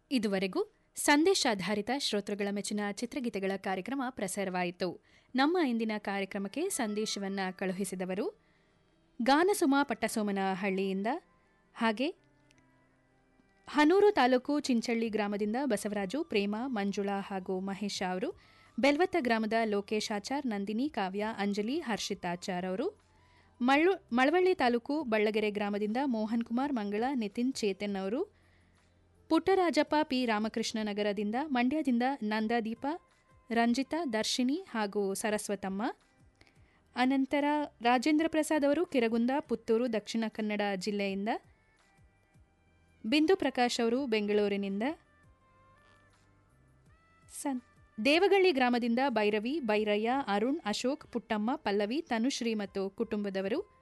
ಇದುವರೆಗೂ ಸಂದೇಶಾಧಾರಿತ ಶ್ರೋತೃಗಳ ಮೆಚ್ಚಿನ ಚಿತ್ರಗೀತೆಗಳ ಕಾರ್ಯಕ್ರಮ ಪ್ರಸಾರವಾಯಿತು ನಮ್ಮ ಇಂದಿನ ಕಾರ್ಯಕ್ರಮಕ್ಕೆ ಸಂದೇಶವನ್ನು ಕಳುಹಿಸಿದವರು ಗಾನಸುಮ ಪಟ್ಟಸೋಮನಹಳ್ಳಿಯಿಂದ ಹಾಗೆ ಹನೂರು ತಾಲೂಕು ಚಿಂಚಳ್ಳಿ ಗ್ರಾಮದಿಂದ ಬಸವರಾಜು ಪ್ರೇಮ ಮಂಜುಳಾ ಹಾಗೂ ಮಹೇಶ ಅವರು ಬೆಲ್ವತ್ತ ಗ್ರಾಮದ ಲೋಕೇಶ್ ಆಚಾರ್ ನಂದಿನಿ ಕಾವ್ಯ ಅಂಜಲಿ ಹರ್ಷಿತಾಚಾರ್ ಅವರು ಮಳ್ಳು ಮಳವಳ್ಳಿ ತಾಲೂಕು ಬಳ್ಳಗೆರೆ ಗ್ರಾಮದಿಂದ ಮೋಹನ್ ಕುಮಾರ್ ಮಂಗಳ ನಿತಿನ್ ಚೇತನ್ ಅವರು ಪುಟ್ಟರಾಜಪ್ಪ ಪಿ ರಾಮಕೃಷ್ಣ ನಗರದಿಂದ ಮಂಡ್ಯದಿಂದ ನಂದಾದೀಪ ರಂಜಿತಾ ದರ್ಶಿನಿ ಹಾಗೂ ಸರಸ್ವತಮ್ಮ ಅನಂತರ ರಾಜೇಂದ್ರ ಪ್ರಸಾದ್ ಅವರು ಕಿರಗುಂದ ಪುತ್ತೂರು ದಕ್ಷಿಣ ಕನ್ನಡ ಜಿಲ್ಲೆಯಿಂದ ಬಿಂದು ಪ್ರಕಾಶ್ ಅವರು ಬೆಂಗಳೂರಿನಿಂದ ಸನ್ ದೇವಗಳ್ಳಿ ಗ್ರಾಮದಿಂದ ಭೈರವಿ ಬೈರಯ್ಯ ಅರುಣ್ ಅಶೋಕ್ ಪುಟ್ಟಮ್ಮ ಪಲ್ಲವಿ ತನುಶ್ರೀ ಮತ್ತು ಕುಟುಂಬದವರು